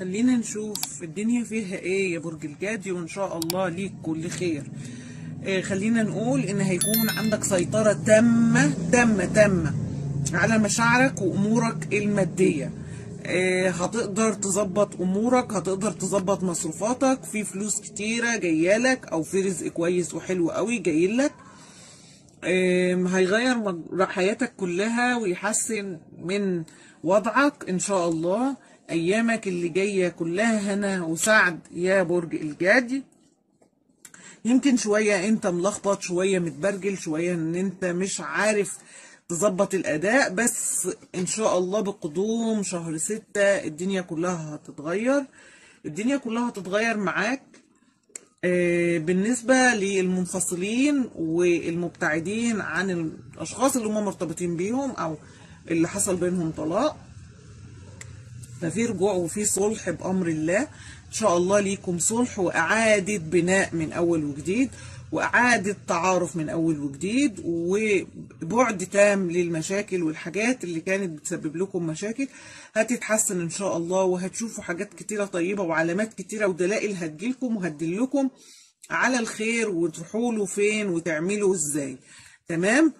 خلينا نشوف الدنيا فيها ايه يا برج الجدي وان شاء الله ليك كل خير آه خلينا نقول ان هيكون عندك سيطرة تامة تامة تامة على مشاعرك وامورك المادية آه هتقدر تظبط امورك هتقدر تظبط مصروفاتك في فلوس كتيرة جايالك او في رزق كويس وحلو قوي جايلك آم، هيغير مج- حياتك كلها ويحسن من وضعك ان شاء الله ايامك اللي جايه كلها هنا وسعد يا برج الجدي يمكن شويه انت ملخبط شويه متبرجل شويه ان انت مش عارف تظبط الاداء بس ان شاء الله بقدوم شهر ستة الدنيا كلها هتتغير الدنيا كلها هتتغير معاك آه، بالنسبة للمنفصلين والمبتعدين عن الأشخاص اللي هم مرتبطين بيهم أو اللي حصل بينهم طلاق ففي رجوع وفي صلح بأمر الله إن شاء الله ليكم صلح وإعادة بناء من أول وجديد وإعادة تعارف من أول وجديد وبعد تام للمشاكل والحاجات اللي كانت بتسبب لكم مشاكل هتتحسن إن شاء الله وهتشوفوا حاجات كتيرة طيبة وعلامات كتيرة ودلائل هتجيلكم وهتدلكم على الخير وتروحوا له فين وتعملوا ازاي تمام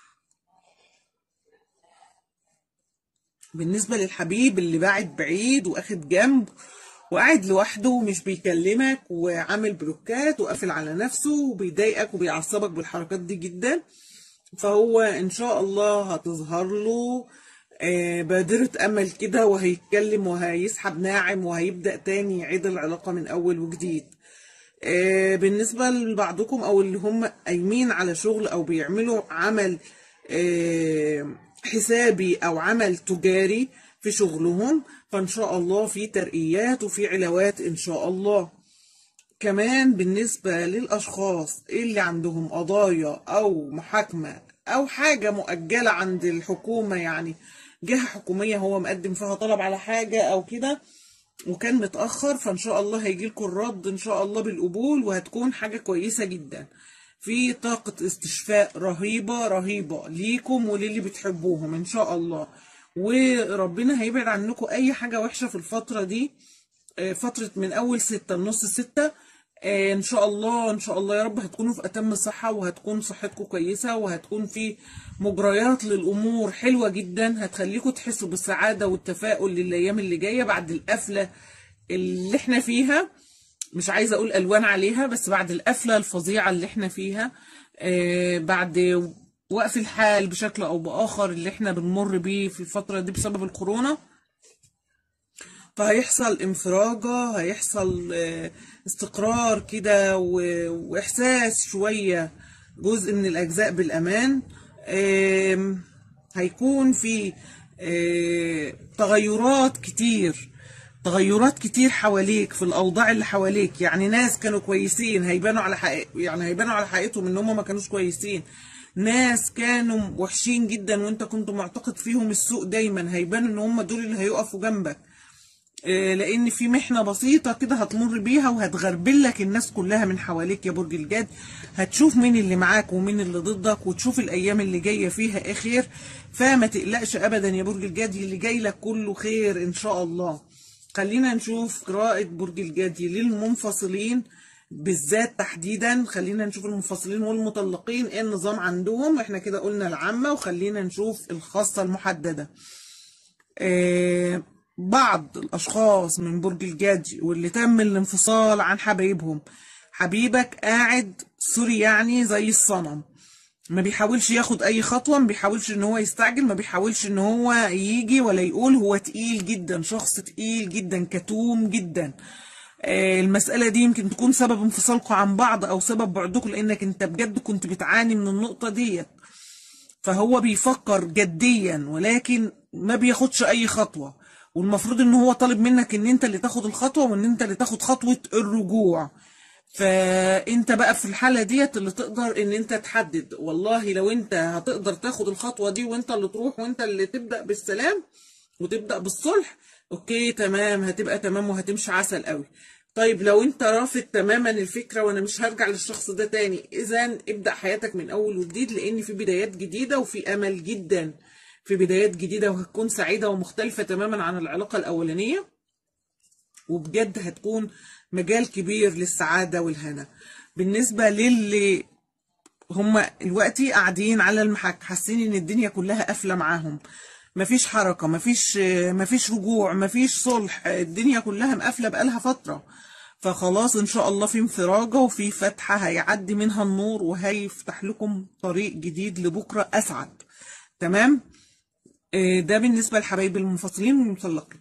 بالنسبة للحبيب اللي باعد بعيد واخد جنب وقاعد لوحده ومش بيكلمك وعامل بلوكات وقافل على نفسه وبيضايقك وبيعصبك بالحركات دي جدا فهو ان شاء الله هتظهر له آه، بادرة امل كده وهيتكلم وهيسحب ناعم وهيبدأ تاني يعيد العلاقة من اول وجديد آه، بالنسبة لبعضكم او اللي هم قايمين على شغل او بيعملوا عمل آه، حسابي او عمل تجاري في شغلهم فان شاء الله في ترقيات وفي علاوات ان شاء الله كمان بالنسبة للأشخاص اللي عندهم قضايا أو محاكمة أو حاجة مؤجلة عند الحكومة يعني جهة حكومية هو مقدم فيها طلب على حاجة أو كده وكان متأخر فإن شاء الله هيجيلكوا الرد إن شاء الله بالقبول وهتكون حاجة كويسة جدا في طاقة استشفاء رهيبة رهيبة ليكم وللي بتحبوهم إن شاء الله وربنا هيبعد عنكم أي حاجة وحشة في الفترة دي آه، فترة من أول ستة لنص ستة آه، إن شاء الله إن شاء الله يا رب هتكونوا في أتم الصحة وهتكون صحتكم كويسة وهتكون في مجريات للأمور حلوة جدا هتخليكم تحسوا بالسعادة والتفاؤل للأيام اللي جاية بعد القفلة اللي احنا فيها مش عايزة أقول ألوان عليها بس بعد القفلة الفظيعة اللي احنا فيها آه، بعد وقف الحال بشكل أو بآخر اللي احنا بنمر بيه في الفترة دي بسبب الكورونا فهيحصل انفراجة هيحصل آه، استقرار كده و- وإحساس شوية جزء من الأجزاء بالأمان آم، هيكون في آه، تغيرات كتير تغيرات كتير حواليك في الأوضاع اللي حواليك يعني ناس كانوا كويسين هيبانوا على حقيقة يعني هيبانوا على حقيقتهم إن هم ما كانوش كويسين ناس كانوا وحشين جدا وانت كنت معتقد فيهم السوء دايما هيبانوا ان هم دول اللي هيقفوا جنبك آه، لان في محنه بسيطه كده هتمر بيها وهتغربل لك الناس كلها من حواليك يا برج الجد هتشوف مين اللي معاك ومين اللي ضدك وتشوف الايام اللي جايه فيها ايه خير فما تقلقش ابدا يا برج الجدي اللي جاي لك كله خير ان شاء الله خلينا نشوف قراءة برج الجدي للمنفصلين بالذات تحديدا خلينا نشوف المنفصلين والمطلقين ايه النظام عندهم احنا كده قلنا العامة وخلينا نشوف الخاصة المحددة آه، بعض الأشخاص من برج الجدي واللي تم الانفصال عن حبايبهم حبيبك قاعد سوري يعني زي الصنم ما بيحاولش ياخد أي خطوة ما بيحاولش إن هو يستعجل ما بيحاولش إن هو يجي ولا يقول هو تقيل جدا شخص تقيل جدا كتوم جدا آه، المسألة دي يمكن تكون سبب انفصالكم عن بعض أو سبب بعدكم لأنك أنت بجد كنت بتعاني من النقطة ديت فهو بيفكر جديا ولكن ما بياخدش اي خطوة والمفروض ان هو طالب منك ان انت اللي تاخد الخطوة وان انت اللي تاخد خطوة الرجوع فانت بقى في الحالة ديت اللي تقدر ان انت تحدد والله لو انت هتقدر تاخد الخطوة دي وانت اللي تروح وانت اللي تبدأ بالسلام وتبدأ بالصلح اوكي تمام هتبقى تمام وهتمشي عسل قوي طيب لو انت رافض تماما الفكرة وانا مش هرجع للشخص ده تاني اذا ابدأ حياتك من اول وجديد لان في بدايات جديدة وفي امل جدا في بدايات جديدة وهتكون سعيدة ومختلفة تماما عن العلاقة الاولانية وبجد هتكون مجال كبير للسعادة والهنا بالنسبة للي هم دلوقتي قاعدين على المحك حاسين ان الدنيا كلها قافله معاهم مفيش حركه مفيش مفيش رجوع مفيش صلح الدنيا كلها مقفله بقالها فتره فخلاص ان شاء الله في انفراجه وفي فتحه هيعدي منها النور وهيفتح لكم طريق جديد لبكره اسعد تمام آه، ده بالنسبه لحبايب المنفصلين والمطلقين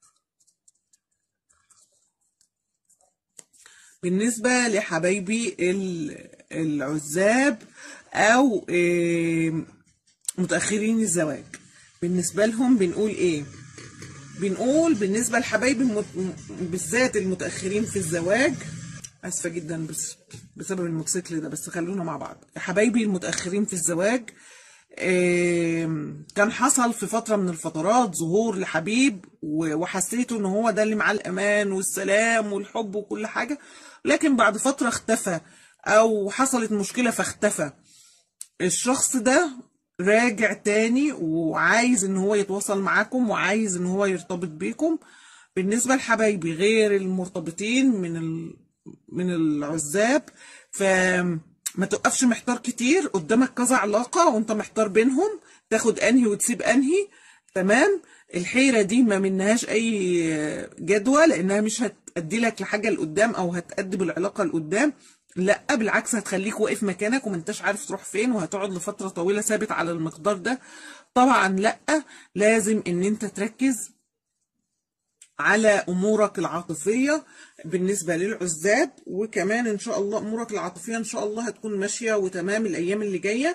بالنسبة لحبايبي ال- العزاب أو آه، متأخرين الزواج بالنسبة لهم بنقول إيه؟ بنقول بالنسبة لحبايبي المت... بالذات المتأخرين في الزواج أسفة جدا بس بسبب الموتوسيكل ده بس خلونا مع بعض حبايبي المتأخرين في الزواج آم، كان حصل في فترة من الفترات ظهور لحبيب و- وحسيته ان هو ده اللي معاه الامان والسلام والحب وكل حاجة لكن بعد فترة اختفى او حصلت مشكلة فاختفى الشخص ده راجع تاني وعايز ان هو يتواصل معاكم وعايز ان هو يرتبط بيكم بالنسبة لحبايبي غير المرتبطين من ال... من العزاب فما تقفش محتار كتير قدامك كذا علاقة وانت محتار بينهم تاخد انهي وتسيب انهي تمام الحيرة دي ما منهاش اي جدوى لانها مش هتأدي لك لحاجة لقدام او هتأدي بالعلاقة لقدام لا بالعكس هتخليك واقف مكانك وما انتش عارف تروح فين وهتقعد لفترة طويلة ثابت على المقدار ده طبعا لا لازم ان انت تركز على امورك العاطفيه بالنسبه للعزاب وكمان ان شاء الله امورك العاطفيه ان شاء الله هتكون ماشيه وتمام الايام اللي جايه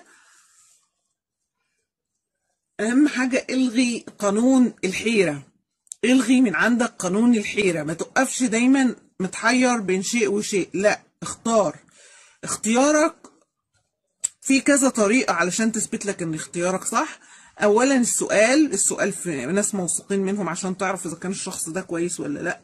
اهم حاجه الغي قانون الحيره الغي من عندك قانون الحيره ما تقفش دايما متحير بين شيء وشيء لا اختار اختيارك في كذا طريقة علشان تثبت لك ان اختيارك صح اولا السؤال السؤال في ناس موثوقين منهم عشان تعرف اذا كان الشخص ده كويس ولا لا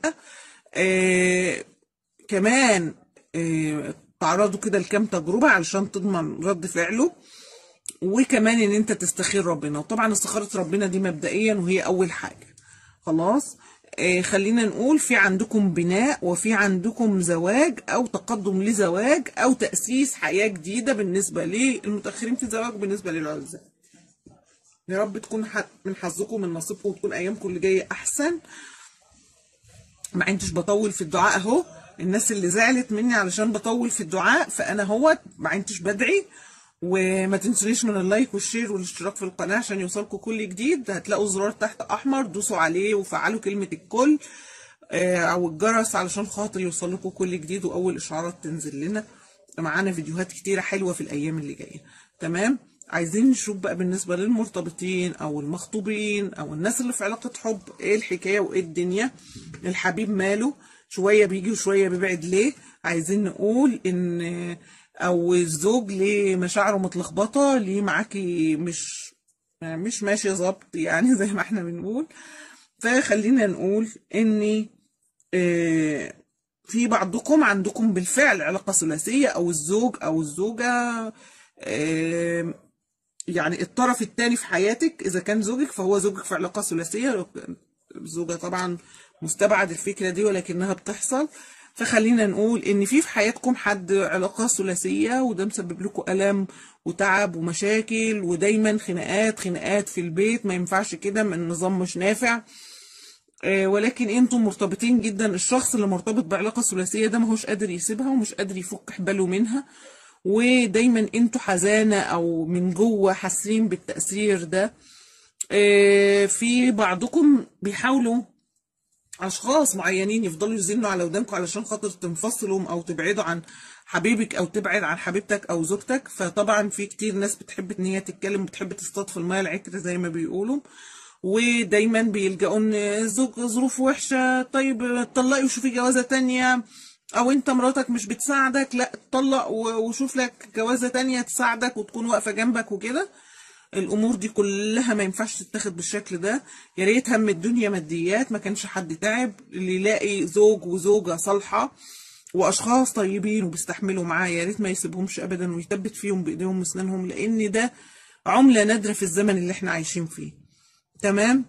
آه كمان آه تعرضوا كده لكام تجربة علشان تضمن رد فعله وكمان ان انت تستخير ربنا وطبعا استخارة ربنا دي مبدئيا وهي اول حاجة خلاص آه خلينا نقول في عندكم بناء وفي عندكم زواج او تقدم لزواج او تأسيس حياة جديدة بالنسبة للمتأخرين في الزواج بالنسبة للعزاب يا رب تكون ح- من حظكم من نصيبكم وتكون ايامكم اللي جايه احسن ما انتش بطول في الدعاء اهو الناس اللي زعلت مني علشان بطول في الدعاء فانا هو ما انتش بدعي وما تنسونيش من اللايك والشير والاشتراك في القناه عشان يوصلكم كل جديد هتلاقوا زرار تحت احمر دوسوا عليه وفعلوا كلمه الكل آه، او الجرس علشان خاطر يوصل لكم كل جديد واول اشعارات تنزل لنا معانا فيديوهات كتيره حلوه في الايام اللي جايه تمام عايزين نشوف بقى بالنسبه للمرتبطين او المخطوبين او الناس اللي في علاقه حب ايه الحكايه وايه الدنيا الحبيب ماله شويه بيجي وشويه بيبعد ليه عايزين نقول ان او الزوج ليه مشاعره متلخبطه ليه معاكي مش مش ماشي ظبط يعني زي ما احنا بنقول فخلينا نقول ان آه، في بعضكم عندكم بالفعل علاقة ثلاثية أو الزوج أو الزوجة آه، يعني الطرف الثاني في حياتك إذا كان زوجك فهو زوجك في علاقة ثلاثية لو كان الزوجة طبعا مستبعد الفكرة دي ولكنها بتحصل فخلينا نقول إن في في حياتكم حد علاقة ثلاثية وده مسبب لكم ألم وتعب ومشاكل ودايما خناقات خناقات في البيت ما ينفعش كده من النظام مش نافع آه، ولكن انتم مرتبطين جدا الشخص اللي مرتبط بعلاقة ثلاثية ده ماهوش قادر يسيبها ومش قادر يفك حباله منها ودايما انتوا حزانة او من جوه حاسين بالتأثير ده آه، في بعضكم بيحاولوا اشخاص معينين يفضلوا يزنوا على ودانكم علشان خاطر تنفصلوا او تبعدوا عن حبيبك او تبعد عن حبيبتك او زوجتك فطبعا في كتير ناس بتحب ان هي تتكلم بتحب تصطاد في الميه العكر زي ما بيقولوا ودايما بيلجأوا ان الزوج ظروفه وحشه طيب اتطلقي وشوفي جوازه تانية او انت مراتك مش بتساعدك لا اتطلق و- وشوف لك جوازه تانية تساعدك وتكون واقفه جنبك وكده الامور دي كلها ما ينفعش تتاخد بالشكل ده يا ريت هم الدنيا ماديات ما كانش حد تعب اللي يلاقي زوج وزوجه صالحه واشخاص طيبين وبيستحملوا معاه يا ريت ما يسيبهمش ابدا ويثبت فيهم بايديهم واسنانهم لان ده عمله نادره في الزمن اللي احنا عايشين فيه تمام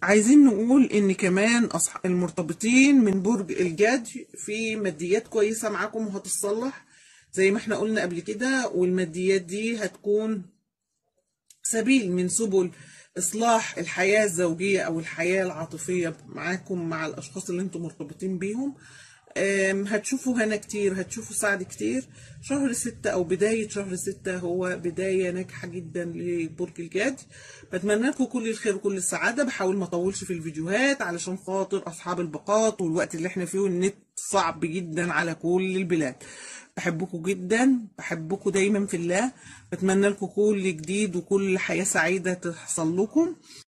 عايزين نقول ان كمان أصح... المرتبطين من برج الجدي في ماديات كويسة معاكم وهتتصلح زي ما احنا قلنا قبل كده والماديات دي هتكون سبيل من سبل إصلاح الحياة الزوجية أو الحياة العاطفية معاكم مع الأشخاص اللي انتم مرتبطين بيهم أم، هتشوفوا هنا كتير هتشوفوا سعد كتير شهر ستة أو بداية شهر ستة هو بداية ناجحة جدا لبرج الجدي بتمنى لكم كل الخير وكل السعادة بحاول ما أطولش في الفيديوهات علشان خاطر أصحاب الباقات والوقت اللي احنا فيه النت صعب جدا على كل البلاد بحبكم جدا بحبكم دايما في الله بتمنى لكم كل جديد وكل حياة سعيدة تحصل لكم